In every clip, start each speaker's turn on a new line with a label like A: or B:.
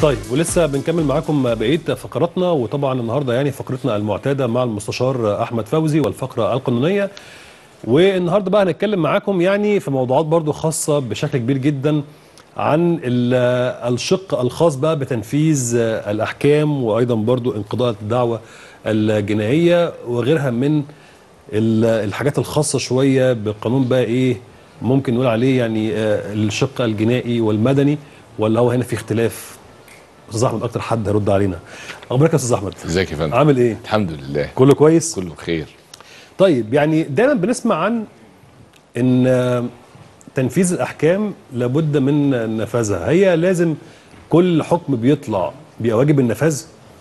A: طيب ولسه بنكمل معاكم بقيه فقراتنا وطبعا النهارده يعني فقرتنا المعتاده مع المستشار احمد فوزي والفقره القانونيه والنهارده بقى هنتكلم معاكم يعني في موضوعات برضو خاصه بشكل كبير جدا عن ال- الشق الخاص بقى بتنفيذ الاحكام وايضا برضو انقضاء الدعوه الجنائيه وغيرها من ال- الحاجات الخاصه شويه بالقانون بقى ايه ممكن نقول عليه يعني آه، الشق الجنائي والمدني ولا هو هنا في اختلاف استاذ احمد اكتر حد هيرد علينا اخبارك يا استاذ احمد
B: ازيك يا فندم
A: عامل ايه
B: الحمد لله
A: كله كويس
B: كله بخير
A: طيب يعني دايما بنسمع عن ان آه، تنفيذ الاحكام لابد من نفاذها هي لازم كل حكم بيطلع بيبقى واجب النفاذ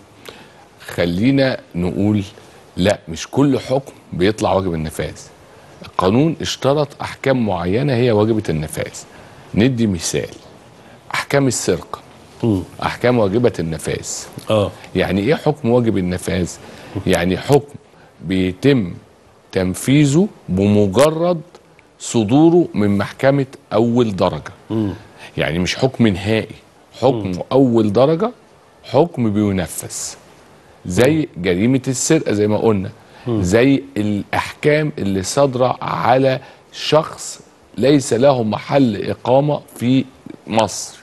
B: خلينا نقول لا مش كل حكم بيطلع واجب النفاذ القانون اشترط احكام معينه هي واجبه النفاذ ندي مثال احكام السرقه
A: مم.
B: احكام واجبه النفاذ
A: اه
B: يعني ايه حكم واجب النفاذ يعني حكم بيتم تنفيذه بمجرد صدوره من محكمه اول درجه
A: مم.
B: يعني مش حكم نهائي حكم اول درجه حكم بينفذ زي جريمه السرقه زي ما قلنا زي الاحكام اللي صادره على شخص ليس له محل اقامه في مصر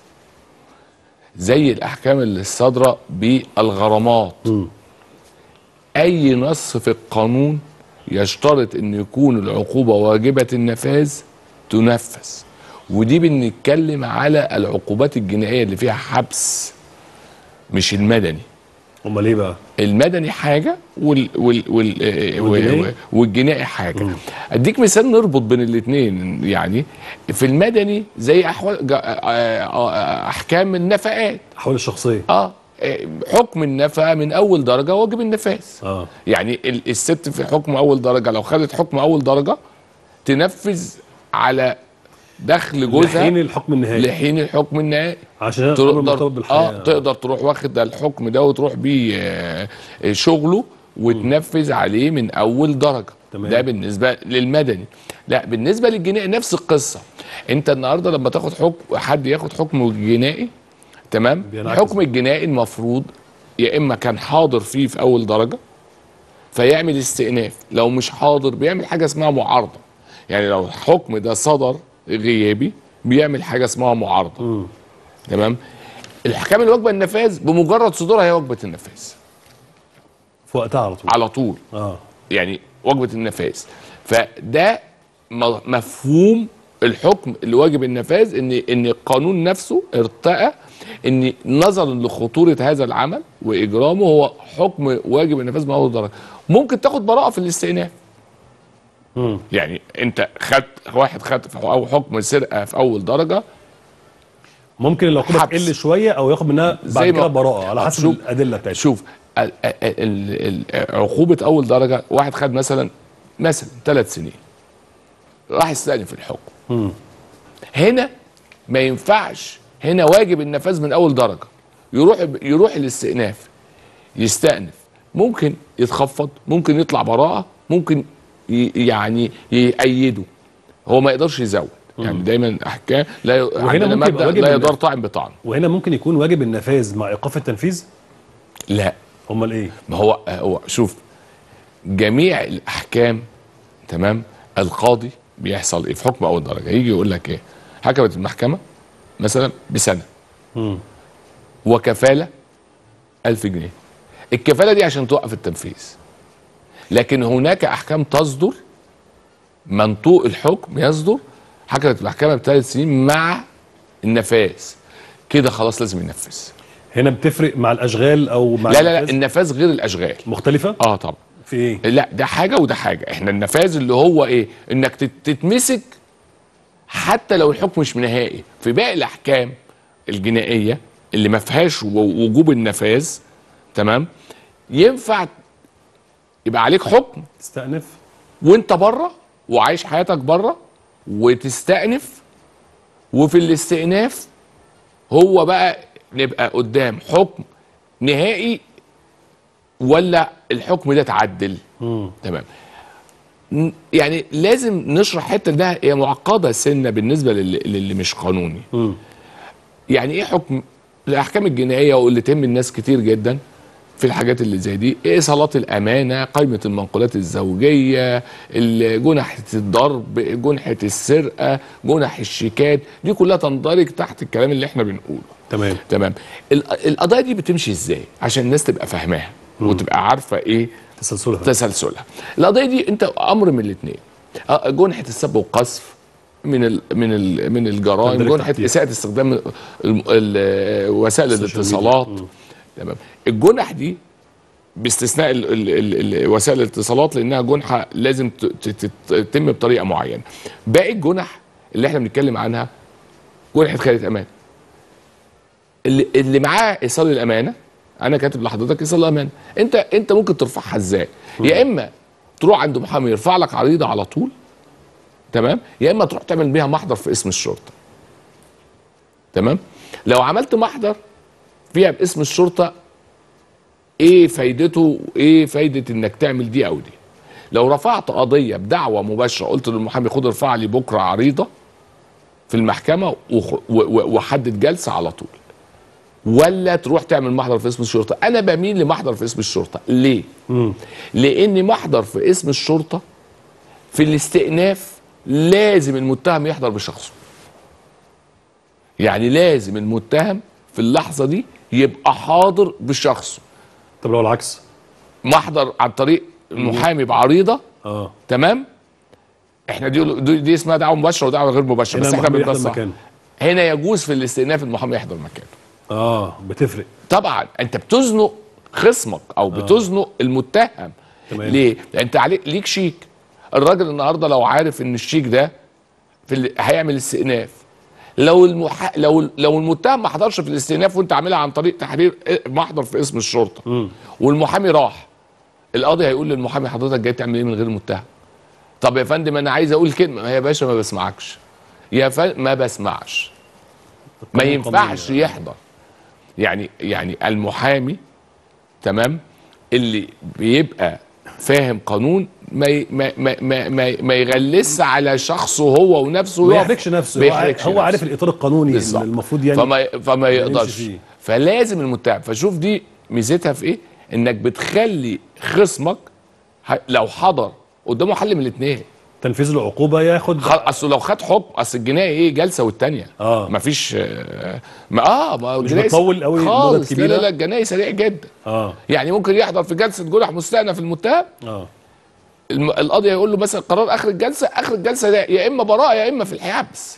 B: زي الاحكام اللي صادره بالغرامات
A: مم.
B: اي نص في القانون يشترط ان يكون العقوبه واجبه النفاذ تنفذ ودي بنتكلم على العقوبات الجنائيه اللي فيها حبس مش المدني
A: امال ايه بقى
B: المدني حاجه وال وال وال آه،
A: والجنائي؟
B: والجنائي حاجه اديك مثال نربط بين الاثنين يعني في المدني زي احوال جا- آه، آه، احكام النفقات
A: احوال الشخصيه
B: اه آه، حكم النفقه من اول درجه واجب النفاذ
A: اه
B: يعني ال- الست في حكم اول درجه لو خدت حكم اول درجه تنفذ على دخل جوزها
A: لحين الحكم النهائي
B: لحين الحكم النهائي
A: عشان الامر مرتبط
B: تقدر
A: بالحياه
B: اه تقدر تروح واخد الحكم ده وتروح بيه آه، آه، شغله وتنفذ عليه من اول درجه
A: تمام.
B: ده بالنسبه للمدني لا بالنسبه للجنائي نفس القصه انت النهارده لما تاخد حكم حد ياخد حكم جنائي تمام
A: بينعكس
B: الحكم الجنائي المفروض يا اما كان حاضر فيه في اول درجه فيعمل استئناف لو مش حاضر بيعمل حاجه اسمها معارضه يعني لو الحكم ده صدر غيابي بيعمل حاجه اسمها معارضه
A: مم.
B: تمام الاحكام اللي واجبه النفاذ بمجرد صدورها هي واجبه النفاذ
A: في وقتها على طول
B: على طول
A: اه
B: يعني وجبه النفاذ فده م- مفهوم الحكم اللي واجب النفاذ ان ان القانون نفسه ارتقى ان نظرا لخطوره هذا العمل واجرامه هو حكم واجب النفاذ من اول درجه ممكن تاخد براءه في الاستئناف
A: مم.
B: يعني انت خدت واحد خد في أو حكم سرقه في اول درجه
A: ممكن العقوبه
B: حبس.
A: تقل شويه او ياخد منها بعد
B: زي ما-
A: كده براءه على
B: آه،
A: حسب
B: شوف-
A: الادله بتاعتها
B: شوف ال- ال- ال- ال- عقوبه اول درجه واحد خد مثلا مثلا ثلاث سنين راح يستأنف الحكم
A: مم.
B: هنا ما ينفعش هنا واجب النفاذ من اول درجه يروح يروح الاستئناف يستأنف ممكن يتخفض ممكن يطلع براءه ممكن ي- يعني يأيده هو ما يقدرش يزود يعني دايما احكام لا ي- عندنا
A: ممكن يبقى
B: مبدا
A: واجب
B: لا
A: النفاذ.
B: يدار طاعن بطعن
A: وهنا ممكن يكون واجب النفاذ مع ايقاف التنفيذ
B: لا
A: امال ايه
B: ما هو هو شوف جميع الاحكام تمام القاضي بيحصل ايه في حكم اول درجه يجي يقول لك ايه حكمت المحكمه مثلا بسنه
A: مم.
B: وكفاله 1000 جنيه الكفاله دي عشان توقف التنفيذ لكن هناك احكام تصدر منطوق الحكم يصدر حكمت المحكمه بثلاث سنين مع النفاذ كده خلاص لازم ينفذ
A: هنا بتفرق مع الاشغال او مع
B: لا لا لا
A: النفاذ؟
B: النفاذ غير الاشغال
A: مختلفه
B: اه طبعا
A: في ايه
B: لا ده حاجه وده حاجه احنا النفاذ اللي هو ايه انك تت- تتمسك حتى لو الحكم مش نهائي في باقي الاحكام الجنائيه اللي ما فيهاش و- وجوب النفاذ تمام ينفع يبقى عليك حكم
A: تستأنف
B: وانت بره وعايش حياتك بره وتستأنف وفي الاستئناف هو بقى نبقى قدام حكم نهائي ولا الحكم ده اتعدل
A: مم.
B: تمام ن- يعني لازم نشرح حته ده هي معقده سنه بالنسبه للي, للي مش قانوني
A: مم.
B: يعني ايه حكم الاحكام الجنائيه واللي تهم الناس كتير جدا في الحاجات اللي زي دي ايصالات الامانه قائمه المنقولات الزوجيه ال- جنحه الضرب جنحه السرقه جنح الشيكات دي كلها تندرج تحت الكلام اللي احنا بنقوله
A: تمام
B: تمام ال- القضايا دي بتمشي ازاي عشان الناس تبقى فاهماها وتبقى عارفه ايه
A: تسلسلها
B: تسلسلها القضيه دي انت امر من الاثنين جنحه السب والقذف من ال من ال من الجرائم
A: تندرج
B: جنحه
A: تحتيها.
B: اساءه استخدام ال- ال- وسائل
A: السوشيال
B: الاتصالات
A: ميديا. مم.
B: تمام الجنح دي باستثناء ال ال ال ال وسائل الاتصالات لانها جنحه لازم ت- ت- ت- تتم بطريقه معينه باقي الجنح اللي احنا بنتكلم عنها جنحه خيانه امان اللي اللي معاه ايصال الامانه انا كاتب لحضرتك ايصال الامانه انت انت ممكن ترفعها ازاي يا اما تروح عند محامي يرفع لك عريضه على طول تمام يا اما تروح تعمل بيها محضر في اسم الشرطه تمام لو عملت محضر فيها باسم الشرطه ايه فايدته وايه فايده انك تعمل دي او دي لو رفعت قضيه بدعوه مباشره قلت للمحامي خد ارفع لي بكره عريضه في المحكمه وخ- و- و- وحدد جلسه على طول ولا تروح تعمل محضر في اسم الشرطه انا بميل لمحضر في اسم الشرطه ليه
A: مم.
B: لان محضر في اسم الشرطه في الاستئناف لازم المتهم يحضر بشخصه يعني لازم المتهم في اللحظه دي يبقى حاضر بشخصه
A: طب لو العكس
B: محضر عن طريق المحامي بعريضه
A: اه
B: تمام احنا دي دي, دي اسمها دعوه مباشره ودعوه غير مباشره
A: هنا
B: بس احنا
A: المحامي يحضر
B: بنبص
A: مكانه
B: هنا يجوز في الاستئناف المحامي يحضر مكانه
A: اه بتفرق
B: طبعا انت بتزنق خصمك او بتزنق المتهم
A: تمام.
B: ليه؟ لأن انت عليك ليك شيك الراجل النهارده لو عارف ان الشيك ده في ال... هيعمل استئناف لو المح... لو لو المتهم ما حضرش في الاستئناف وانت عاملها عن طريق تحرير إيه، محضر في اسم الشرطه
A: مم.
B: والمحامي راح القاضي هيقول للمحامي حضرتك جاي تعمل ايه من غير المتهم طب يا فندم انا عايز اقول كلمه يا باشا ما بسمعكش يا فندم ما بسمعش ما
A: القانون
B: ينفعش
A: قانوني.
B: يحضر يعني يعني المحامي تمام اللي بيبقى فاهم قانون ما ي- ما ما ما, ما, ما يغلس على شخصه هو ونفسه
A: ما
B: ويقف.
A: يحركش نفسه
B: ما
A: هو
B: يحركش
A: هو عارف
B: نفسه.
A: الاطار القانوني اللي
B: بالظبط.
A: المفروض يعني
B: فما فما يقدرش
A: فيه.
B: فلازم المتهم فشوف دي ميزتها في ايه انك بتخلي خصمك ه- لو حضر قدامه حل من الاثنين
A: تنفيذ العقوبه ياخد
B: اصل لو خد حكم اصل الجنايه ايه جلسه والتانيه
A: آه.
B: مفيش آه ما اه ما
A: مش
B: الجناية
A: بتطول قوي المدة
B: خالص لا
A: الكبيرة؟
B: لا لا الجنايه سريع جدا
A: اه
B: يعني ممكن يحضر في جلسه جنح مستأنف المتهم
A: اه
B: الم- القاضي هيقول له مثلا قرار اخر الجلسه اخر الجلسه ده يا اما براءه يا اما في الحبس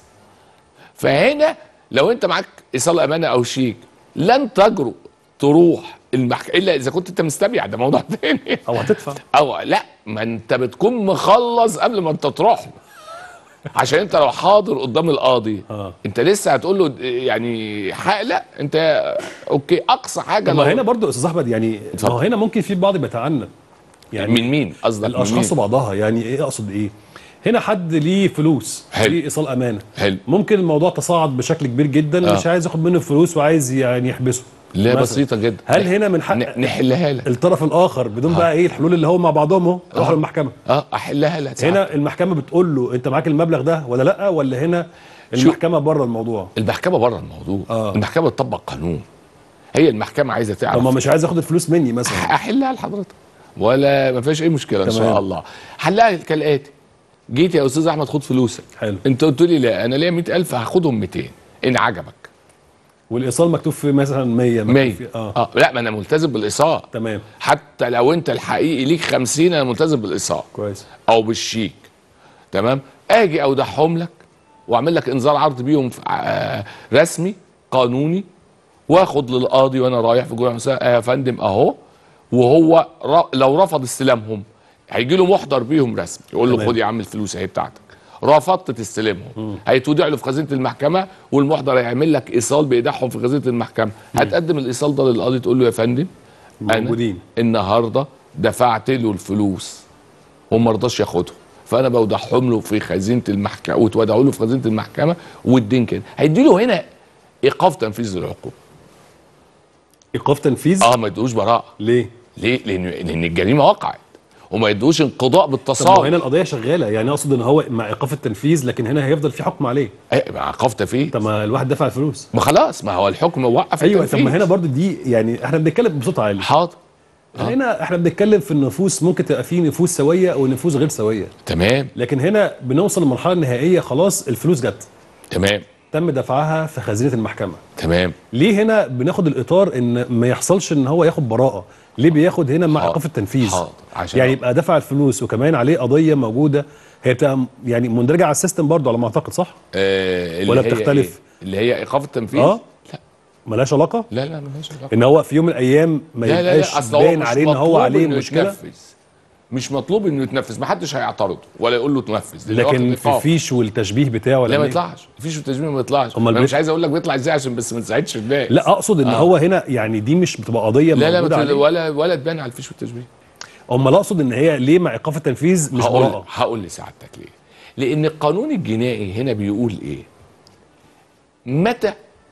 B: فهنا لو انت معاك ايصال امانه او شيك لن تجرؤ تروح المحكمه الا اذا كنت انت مستبيع ده موضوع تاني
A: او هتدفع
B: او لا ما انت بتكون مخلص قبل ما انت تروح له عشان انت لو حاضر قدام القاضي
A: آه.
B: انت لسه هتقول له يعني حق لا انت اوكي اقصى حاجه
A: طب ما
B: لو-
A: هنا برضو يا استاذ احمد يعني ما
B: اتفضل.
A: هو هنا ممكن في البعض بيتعنى يعني
B: من مين قصدك من
A: الاشخاص
B: مين؟
A: بعضها يعني ايه اقصد ايه هنا حد ليه فلوس
B: حلو.
A: ليه ايصال امانه
B: حلو
A: ممكن الموضوع تصاعد بشكل كبير جدا
B: آه.
A: مش عايز ياخد منه فلوس وعايز يعني يحبسه
B: لا
A: مثلاً.
B: بسيطه جدا
A: هل هنا من حق
B: ن- نحلها لك
A: الطرف الاخر بدون بقى ايه الحلول اللي هو مع بعضهم اهو
B: آه.
A: يروحوا للمحكمه
B: اه احلها لك
A: هنا المحكمه بتقول له انت معاك المبلغ ده ولا لا ولا هنا المحكمه بره الموضوع
B: المحكمه بره الموضوع
A: آه.
B: المحكمه بتطبق قانون هي المحكمه عايزه
A: طب
B: تعرف
A: ما مش عايز ياخد الفلوس مني مثلا
B: احلها لحضرتك ولا ما فيش اي مشكله ان
A: تمام.
B: شاء الله حلها كالاتي جيت يا استاذ احمد خد فلوسك
A: حلو
B: انت قلت لي لا انا ليا 100000 هاخدهم 200 ان عجبك
A: والايصال مكتوب في مثلا 100 مكتوب
B: 100
A: في- اه
B: اه لا ما انا ملتزم بالايصال
A: تمام
B: حتى لو انت الحقيقي ليك 50 انا ملتزم بالايصال
A: كويس
B: او بالشيك تمام اجي اودعهم لك واعمل لك انذار عرض بيهم في- آه، رسمي قانوني واخد للقاضي وانا رايح في جوه المساء آه يا فندم اهو وهو ر- لو رفض استلامهم هيجي له محضر بيهم رسمي يقول له
A: تمام.
B: خد يا عم الفلوس اهي بتاعتك رفضت تستلمهم هيتودع له في خزينه المحكمه والمحضر هيعمل لك ايصال بايداعهم في خزينه المحكمه هتقدم الايصال ده للقاضي تقول له يا فندم أنا
A: موجودين
B: النهارده دفعت له الفلوس وما رضاش ياخدهم فانا بودعهم له في خزينه المحكمه وتودعوا له في خزينه المحكمه والدين كده هيدي له هنا ايقاف تنفيذ العقوبه
A: ايقاف تنفيذ
B: اه ما يدوش براءه
A: ليه
B: ليه لان لان الجريمه وقعت وما يدوش انقضاء
A: طب ما هو
B: بالتصالح
A: هنا القضيه شغاله يعني اقصد ان هو مع ايقاف التنفيذ لكن هنا هيفضل في حكم عليه
B: ايه مع ايقاف تنفيذ
A: طب ما الواحد دفع الفلوس
B: ما خلاص ما هو الحكم وقف
A: ايوه طب
B: التنفيذ.
A: ما هنا برضو دي يعني احنا بنتكلم بصوت عالي
B: حاضر آه.
A: هنا احنا بنتكلم في النفوس ممكن تبقى في نفوس سويه ونفوس غير سويه
B: تمام
A: لكن هنا بنوصل للمرحله النهائيه خلاص الفلوس جت
B: تمام
A: تم دفعها في خزينه المحكمه
B: تمام
A: ليه هنا بناخد الاطار ان ما يحصلش ان هو ياخد براءه ليه بياخد هنا مع
B: حاضر.
A: ايقاف التنفيذ
B: حاضر. عشان
A: يعني
B: أ-
A: يبقى دفع الفلوس وكمان عليه قضيه موجوده هي بتبقى م- يعني مندرجه على السيستم برضه على ما اعتقد صح
B: آه اللي
A: ولا
B: هي
A: بتختلف؟
B: إيه؟ اللي هي ايقاف التنفيذ
A: اه
B: لا
A: ملهاش علاقه
B: لا لا ملهاش علاقه
A: ان هو في يوم من الايام ما
B: لا لا
A: يبقاش
B: لا اصل هو
A: باين
B: مش
A: عليه ان هو
B: مطلوب
A: عليه
B: إنه
A: مشكله
B: يتنفذ مش مطلوب انه يتنفذ ما حدش هيعترضه ولا يقول له تنفذ لأن
A: لكن
B: واخد
A: في
B: إيقاف.
A: الفيش والتشبيه بتاعه ولا
B: لا ما
A: إيه؟
B: يطلعش مفيش التجميل ما يطلعش
A: أمال
B: انا
A: بي-
B: مش عايز اقول لك بيطلع ازاي عشان بس ما تساعدش الناس
A: لا اقصد ان
B: آه.
A: هو هنا يعني دي مش بتبقى قضيه
B: لا لا
A: موجوده
B: ما
A: عليه
B: تقول- ولا ولا تبان على الفيش والتشبيه
A: امال اقصد ان هي ليه مع ايقاف التنفيذ مش
B: هقول
A: براءه
B: هقول لسعادتك ليه لان القانون الجنائي هنا بيقول ايه متى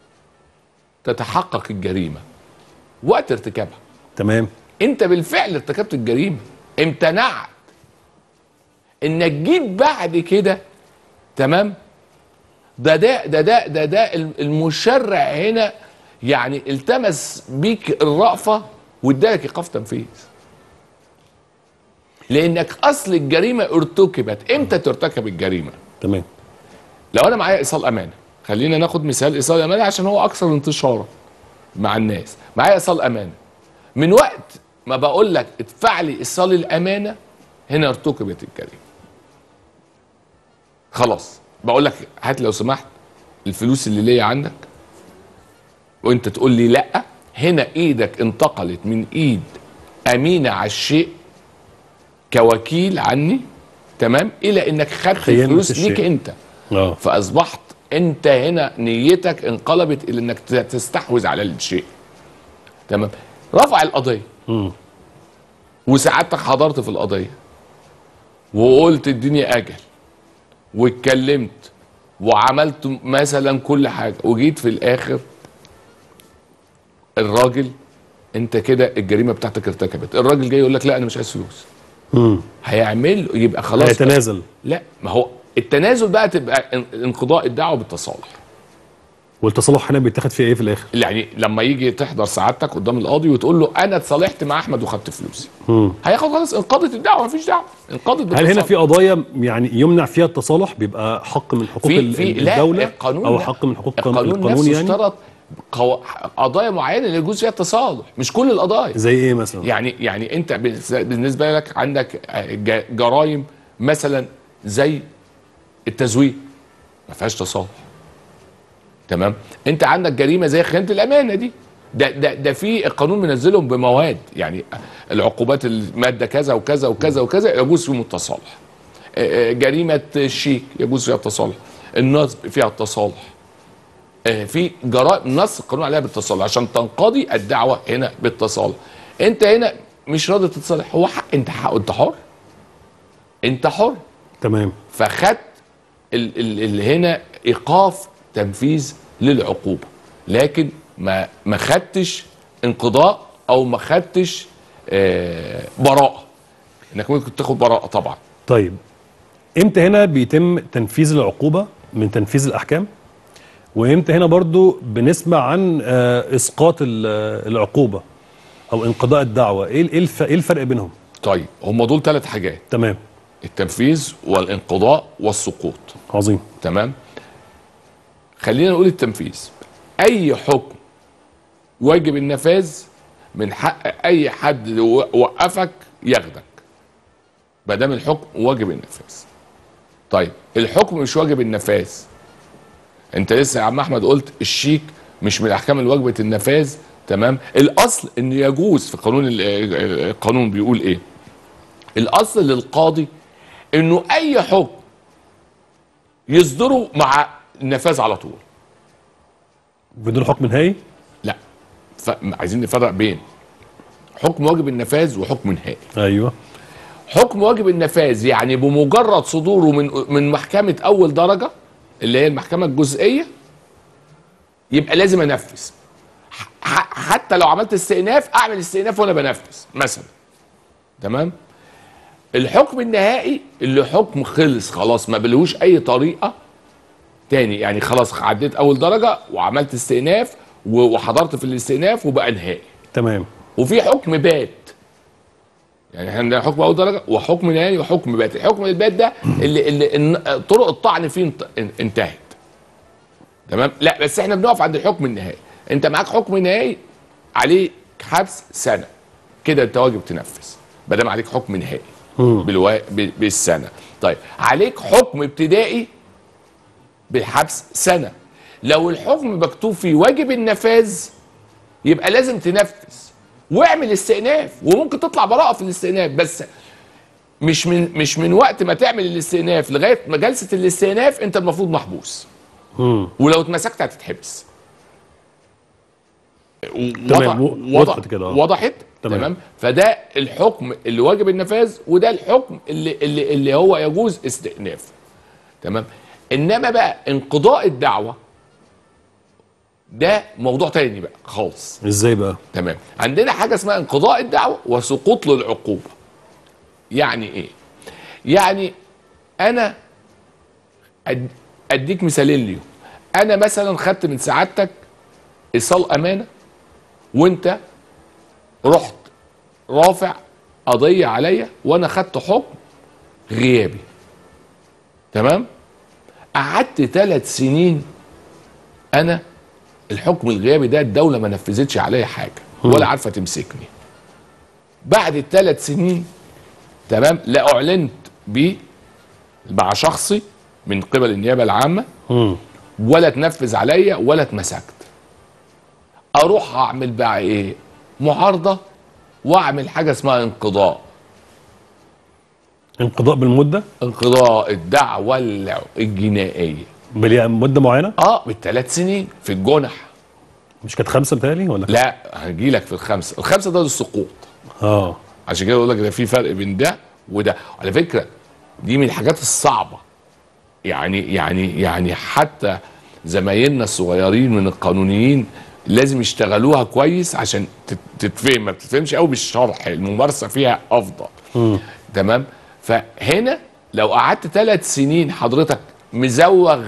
B: تتحقق الجريمه وقت ارتكابها
A: تمام
B: انت بالفعل ارتكبت الجريمه امتنعت انك جيت بعد كده تمام ده ده ده ده ده, ده المشرع هنا يعني التمس بيك الرأفة وادالك ايقاف تنفيذ لانك اصل الجريمه ارتكبت امتى ترتكب الجريمه
A: تمام
B: لو انا معايا ايصال امانه خلينا ناخد مثال ايصال امانه عشان هو اكثر انتشارا مع الناس معايا ايصال امانه من وقت ما بقول لك ادفع لي ايصال الامانه هنا ارتكبت الجريمه خلاص بقول لك هات لو سمحت الفلوس اللي ليا عندك وانت تقول لي لا هنا ايدك انتقلت من ايد امينه على الشيء كوكيل عني تمام الى انك خدت
A: خيانة
B: الفلوس
A: الشيء.
B: ليك انت
A: اه
B: فاصبحت انت هنا نيتك انقلبت الى انك ت- تستحوذ على الشيء تمام رفع القضيه
A: مم.
B: وسعادتك حضرت في القضيه وقلت اديني اجل واتكلمت وعملت مثلا كل حاجه وجيت في الاخر الراجل انت كده الجريمه بتاعتك ارتكبت الراجل جاي يقول لك لا انا مش عايز فلوس
A: مم.
B: هيعمل يبقى خلاص
A: هيتنازل
B: لا ما هو التنازل بقى تبقى ان- انقضاء الدعوه بالتصالح
A: والتصالح هنا بيتاخد فيه ايه في الاخر
B: يعني لما يجي تحضر سعادتك قدام القاضي وتقول له انا اتصالحت مع احمد وخدت فلوسي
A: مم.
B: هياخد خلاص انقضت الدعوه مفيش دعوه انقضت
A: هل
B: بالتصالح.
A: هنا في قضايا يعني يمنع فيها التصالح بيبقى حق من حقوق
B: في
A: ال-
B: في
A: ال-
B: لا
A: الدوله
B: القانون
A: او
B: لا.
A: حق من حقوق القانون,
B: القانون
A: القانون
B: نفسه
A: يعني
B: اشترط قو... قضايا معينه اللي يجوز فيها التصالح مش كل القضايا
A: زي ايه مثلا
B: يعني يعني انت بس- بالنسبه لك عندك ج- جرائم مثلا زي التزوير ما فيهاش تصالح تمام انت عندك جريمه زي خيانه الامانه دي ده ده ده في القانون منزلهم بمواد يعني العقوبات الماده كذا وكذا وكذا وكذا يجوز فيهم التصالح اه، اه، جريمه الشيك يجوز فيها التصالح النصب فيها التصالح اه، في جرائم نص القانون عليها بالتصالح عشان تنقضي الدعوه هنا بالتصالح انت هنا مش راضي تتصالح هو حق انت حق انت حر انت حر
A: تمام
B: فخدت ال- ال- اللي هنا ايقاف تنفيذ للعقوبه لكن ما ما خدتش انقضاء او ما خدتش آه، براءه انك ممكن تاخد براءه طبعا
A: طيب امتى هنا بيتم تنفيذ العقوبه من تنفيذ الاحكام وامتى هنا برضو بنسمع عن آه، اسقاط ال- آه، العقوبه او انقضاء الدعوه ايه ايه الف- إيه الفرق بينهم
B: طيب هم دول ثلاث حاجات
A: تمام
B: التنفيذ والانقضاء والسقوط
A: عظيم
B: تمام خلينا نقول التنفيذ اي حكم واجب النفاذ من حق اي حد و- وقفك ياخدك ما دام الحكم واجب النفاذ طيب الحكم مش واجب النفاذ انت لسه يا عم احمد قلت الشيك مش من الاحكام الواجبه النفاذ تمام الاصل ان يجوز في قانون ال- القانون بيقول ايه الاصل للقاضي انه اي حكم يصدروا مع النفاذ على طول
A: بدون حكم نهائي
B: لا فعايزين نفرق بين حكم واجب النفاذ وحكم نهائي
A: ايوه
B: حكم واجب النفاذ يعني بمجرد صدوره من من محكمه اول درجه اللي هي المحكمه الجزئيه يبقى لازم انفذ ح- حتى لو عملت استئناف اعمل استئناف وانا بنفذ مثلا تمام الحكم النهائي اللي حكم خلص خلاص ما بلهوش اي طريقه تاني يعني خلاص عديت اول درجه وعملت استئناف و- وحضرت في الاستئناف وبقى نهائي
A: تمام
B: وفي حكم بات يعني احنا عندنا حكم اول درجه وحكم نهائي وحكم بات الحكم البات ده اللي, اللي الن- طرق الطعن فيه انت- ان- انتهت تمام لا بس احنا بنقف عند الحكم النهائي انت معاك حكم نهائي عليك حبس سنه كده انت واجب تنفذ ما دام عليك حكم نهائي بالوا... ب- بالسنه طيب عليك حكم ابتدائي بالحبس سنه لو الحكم مكتوب فيه واجب النفاذ يبقى لازم تنفذ واعمل استئناف وممكن تطلع براءه في الاستئناف بس مش من مش من وقت ما تعمل الاستئناف لغايه ما جلسه الاستئناف انت المفروض محبوس
A: مم.
B: ولو اتمسكت هتتحبس
A: تمام، و-
B: وضح
A: وضحت كده، آه.
B: وضحت
A: تمام.
B: تمام. فده الحكم اللي واجب النفاذ وده الحكم اللي اللي, اللي هو يجوز استئناف تمام انما بقى انقضاء الدعوه ده موضوع تاني بقى خالص
A: ازاي بقى
B: تمام عندنا حاجه اسمها انقضاء الدعوه وسقوط للعقوبه يعني ايه يعني انا أد- اديك مثالين ليهم انا مثلا خدت من سعادتك ايصال امانه وانت رحت رافع قضيه عليا وانا خدت حكم غيابي تمام قعدت ثلاث سنين انا الحكم الغيابي ده الدوله ما نفذتش عليا حاجه ولا عارفه تمسكني بعد الثلاث سنين تمام لا اعلنت بيه مع شخصي من قبل النيابه العامه
A: مم.
B: ولا تنفذ عليا ولا اتمسكت اروح اعمل بقى ايه معارضه واعمل حاجه اسمها انقضاء
A: انقضاء بالمده
B: انقضاء الدعوه الع- الجنائيه
A: بمده معينه
B: اه بالثلاث سنين في الجنح
A: مش كانت خمسه بتهيألي ولا
B: لا هجي لك في الخمسه الخمسه ده السقوط
A: اه
B: عشان كده بقول لك ده في فرق بين ده وده على فكره دي من الحاجات الصعبه يعني يعني يعني حتى زمايلنا الصغيرين من القانونيين لازم يشتغلوها كويس عشان تت- تتفهم ما بتتفهمش قوي بالشرح الممارسه فيها افضل تمام فهنا لو قعدت ثلاث سنين حضرتك مزوغ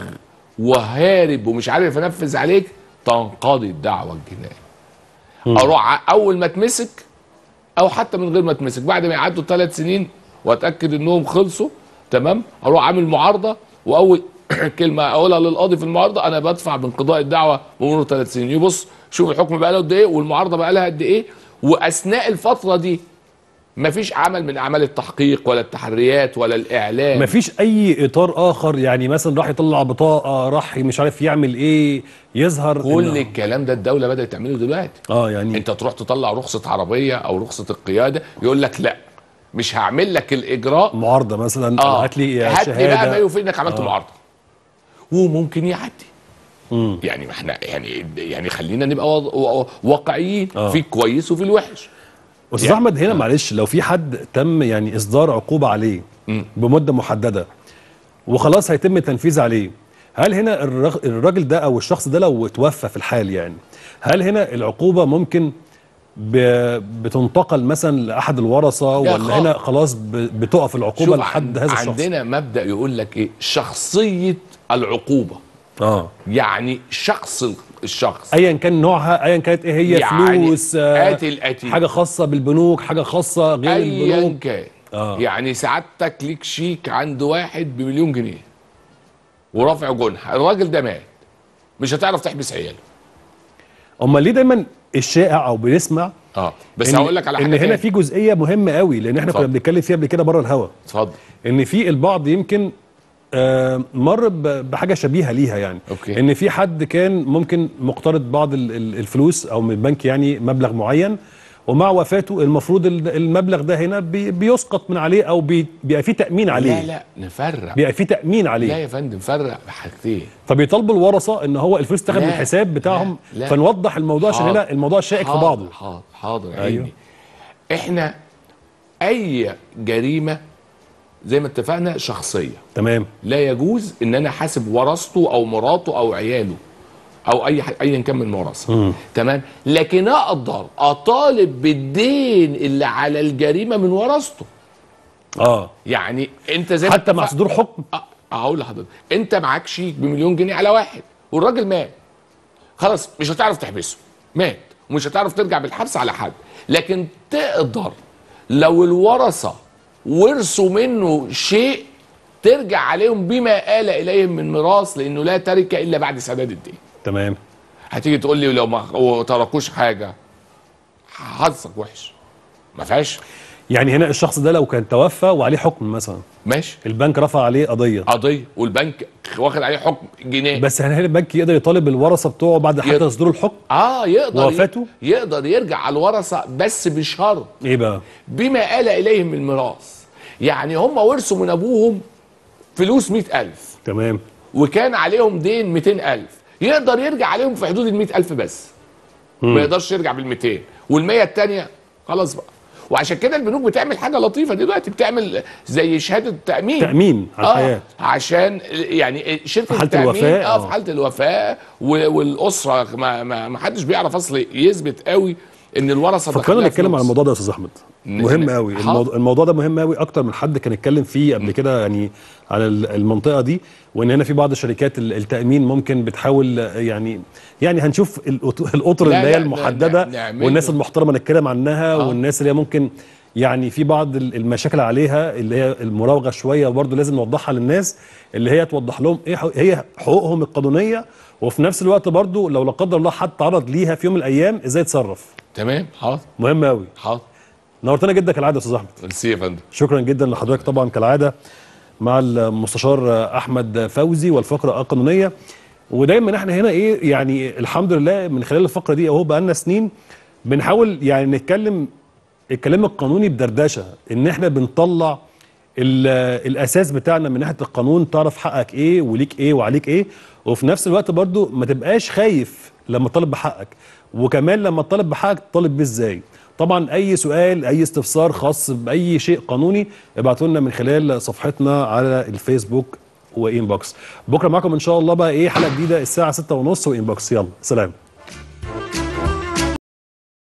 B: وهارب ومش عارف انفذ عليك تنقضي الدعوه الجنائيه اروح ع- اول ما اتمسك او حتى من غير ما اتمسك بعد ما يعدوا ثلاث سنين واتاكد انهم خلصوا تمام اروح عامل معارضه واول كلمه اقولها للقاضي في المعارضه انا بدفع بانقضاء الدعوه بمرور ثلاث سنين يبص شوف الحكم بقى له قد ايه والمعارضه بقى لها قد ايه واثناء الفتره دي مفيش عمل من اعمال التحقيق ولا التحريات ولا الاعلام
A: مفيش اي اطار اخر يعني مثلا راح يطلع بطاقه راح مش عارف يعمل ايه يظهر
B: كل
A: إنه-
B: الكلام ده الدوله بدات تعمله دلوقتي
A: اه يعني
B: انت تروح تطلع رخصه عربيه او رخصه القياده يقول لك لا مش هعمل لك الاجراء
A: معارضه مثلا
B: اه
A: هات لي
B: هات لي بقى ما
A: شهاده
B: يوفي انك عملت
A: آه.
B: معارضه وممكن يعدي
A: مم.
B: يعني ما احنا يعني يعني خلينا نبقى واض- وا- واقعيين
A: آه.
B: في الكويس وفي الوحش
A: استاذ
B: يعني-
A: احمد هنا معلش لو في حد تم يعني اصدار عقوبه عليه
B: مم.
A: بمده محدده وخلاص هيتم التنفيذ عليه هل هنا الرغ- الراجل ده او الشخص ده لو توفى في الحال يعني هل هنا العقوبه ممكن ب- بتنتقل مثلا لاحد الورثه
B: لا
A: ولا
B: خالص.
A: هنا خلاص ب- بتقف العقوبه
B: شوف
A: لحد
B: عند-
A: هذا الشخص
B: عندنا مبدا يقول لك ايه شخصيه العقوبه
A: اه
B: يعني شخص ال- الشخص
A: ايا كان نوعها ايا كانت ايه هي
B: يعني
A: فلوس آه،
B: قاتل قتيل
A: حاجه خاصه بالبنوك حاجه خاصه غير
B: ايا
A: البنوك
B: كان
A: آه.
B: يعني سعادتك ليك شيك عند واحد بمليون جنيه ورافع جنح الراجل ده مات مش هتعرف تحبس عياله
A: امال ليه دايما الشائع او بنسمع
B: اه بس
A: إن-
B: هقول لك على حاجه
A: ان هنا
B: تاني.
A: في جزئيه مهمه قوي لان احنا كنا
B: اتفضل.
A: بنتكلم فيها قبل كده بره الهوا
B: اتفضل
A: ان في البعض يمكن آه، مر ب- بحاجه شبيهه ليها يعني
B: أوكي.
A: ان في حد كان ممكن مقترض بعض ال- ال- الفلوس او من البنك يعني مبلغ معين ومع وفاته المفروض ال- المبلغ ده هنا بي- بيسقط من عليه او بي- بيبقى فيه تامين عليه
B: لا لا نفرق
A: بيبقى فيه تامين
B: لا
A: عليه
B: يا فندم فرق بحاجتين
A: فبيطالبوا الورثه ان هو الفلوس تاخد
B: لا،
A: من الحساب بتاعهم
B: لا، لا.
A: فنوضح الموضوع عشان
B: حاضر.
A: هنا الموضوع شائك في
B: حاضر،
A: بعضه
B: حاضر حاضر
A: أيوه.
B: عيني احنا اي جريمه زي ما اتفقنا شخصيه
A: تمام
B: لا يجوز ان انا حاسب ورثته او مراته او عياله او اي ح- ايا كان من الورثه تمام لكن اقدر اطالب بالدين اللي على الجريمه من ورثته
A: اه
B: يعني انت زي ما
A: حتى مع
B: اتفق-
A: صدور حكم
B: أ- هقول لحضرتك انت معاك شيك بمليون جنيه على واحد والراجل مات خلاص مش هتعرف تحبسه مات ومش هتعرف ترجع بالحبس على حد لكن تقدر لو الورثه ورثوا منه شيء ترجع عليهم بما آل إليهم من ميراث لأنه لا ترك إلا بعد سداد الدين
A: تمام
B: هتيجي تقول لي لو ما تركوش حاجة حظك وحش ما فيهاش
A: يعني هنا الشخص ده لو كان توفى وعليه حكم مثلا
B: ماشي
A: البنك رفع عليه قضيه
B: قضية والبنك واخد عليه حكم جنيه
A: بس هل البنك يقدر يطالب الورثه بتوعه بعد حتى
B: يقدر.
A: صدور الحكم
B: اه يقدر
A: وفاته؟
B: يقدر يرجع على الورثه بس بشرط
A: ايه بقى
B: بما آل إليهم من الميراث يعني هم ورثوا من أبوهم فلوس مئة ألف
A: تمام
B: وكان عليهم دين 200000 يقدر يرجع عليهم في حدود ال 100000 بس ما يقدرش يرجع بال 200 وال 100 الثانيه خلاص بقى وعشان كده البنوك بتعمل حاجه لطيفه دلوقتي بتعمل زي شهاده تامين
A: تامين على الحياه
B: عشان يعني شركه
A: في حالة
B: التامين
A: الوفاة،
B: اه
A: آه.
B: في حاله الوفاه و- والاسره ما, ما, ما حدش بيعرف اصل يثبت قوي ان الورثه
A: فكرنا
B: دخلها
A: نتكلم
B: فلوس.
A: على الموضوع ده يا استاذ احمد
B: ن-
A: مهم
B: ن-
A: قوي
B: حاضر.
A: الموضوع, الموضوع ده مهم قوي اكتر من حد كان اتكلم فيه قبل كده يعني على ال- المنطقه دي وان هنا في بعض شركات ال- التامين ممكن بتحاول آه، يعني يعني هنشوف الأط- الاطر
B: لا،
A: اللي هي
B: لا،
A: المحدده
B: ن- نعمله.
A: والناس المحترمه نتكلم عنها
B: آه.
A: والناس اللي هي ممكن يعني في بعض ال- المشاكل عليها اللي هي المراوغه شويه برضو لازم نوضحها للناس اللي هي توضح لهم ايه حقوق- هي حقوقهم القانونيه وفي نفس الوقت برضو لو لا قدر الله حد تعرض ليها في يوم من الايام ازاي يتصرف
B: تمام حاضر
A: مهم قوي
B: حاضر
A: نورتنا جدا كالعاده يا استاذ احمد
B: ميرسي يا فندم
A: شكرا جدا لحضرتك طبعا كالعاده مع المستشار احمد فوزي والفقره القانونيه ودايما احنا هنا ايه يعني الحمد لله من خلال الفقره دي اهو بقالنا سنين بنحاول يعني نتكلم الكلام القانوني بدردشه ان احنا بنطلع ال- الاساس بتاعنا من ناحيه القانون تعرف حقك ايه وليك ايه وعليك ايه وفي نفس الوقت برضو ما تبقاش خايف لما تطالب بحقك وكمان لما تطالب بحقك تطالب بيه ازاي طبعا اي سؤال اي استفسار خاص باي شيء قانوني ابعتوا لنا من خلال صفحتنا على الفيسبوك وانبوكس بكره معاكم ان شاء الله بقى ايه حلقه جديده الساعه 6:30 وانبوكس يلا سلام